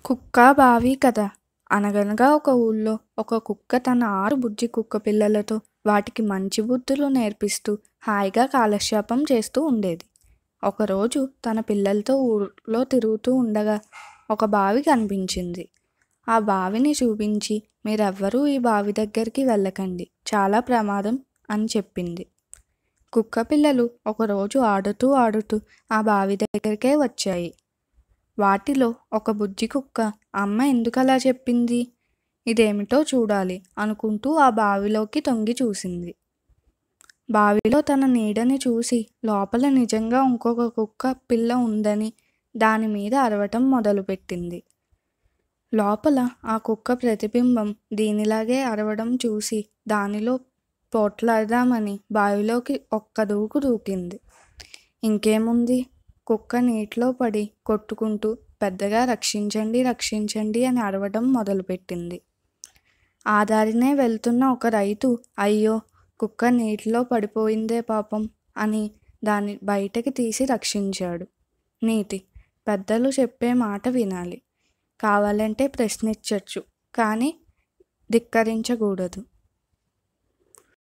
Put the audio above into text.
కుక్క బావి కథ అనగనగా ఒక ఊళ్ళో ఒక కుక్క తన ఆరు బుజ్జి కుక్క పిల్లలతో వాటికి మంచి బుద్ధులు నేర్పిస్తూ హాయిగా కాలక్షేపం చేస్తూ ఉండేది ఒకరోజు తన పిల్లలతో ఊళ్ళో తిరుగుతూ ఉండగా ఒక బావి కనిపించింది ఆ బావిని చూపించి మీరెవ్వరూ ఈ బావి దగ్గరికి వెళ్ళకండి చాలా ప్రమాదం అని చెప్పింది కుక్క పిల్లలు ఒకరోజు ఆడుతూ ఆడుతూ ఆ బావి దగ్గరికే వచ్చాయి వాటిలో ఒక బుజ్జి కుక్క అమ్మ ఎందుకలా చెప్పింది ఇదేమిటో చూడాలి అనుకుంటూ ఆ బావిలోకి తొంగి చూసింది బావిలో తన నీడని చూసి లోపల నిజంగా ఇంకొక కుక్క పిల్ల ఉందని దాని మీద అరవటం మొదలుపెట్టింది లోపల ఆ కుక్క ప్రతిబింబం దీనిలాగే అరవడం చూసి దానిలో పోట్లాడదామని బావిలోకి ఒక్క దూకు దూకింది ఇంకేముంది కుక్క నీటిలో పడి కొట్టుకుంటూ పెద్దగా రక్షించండి రక్షించండి అని అరవడం మొదలుపెట్టింది ఆ దారినే వెళ్తున్న ఒక రైతు అయ్యో కుక్క నీటిలో పడిపోయిందే పాపం అని దాన్ని బయటకి తీసి రక్షించాడు నీతి పెద్దలు చెప్పే మాట వినాలి కావాలంటే ప్రశ్నించవచ్చు కానీ ధిక్కరించకూడదు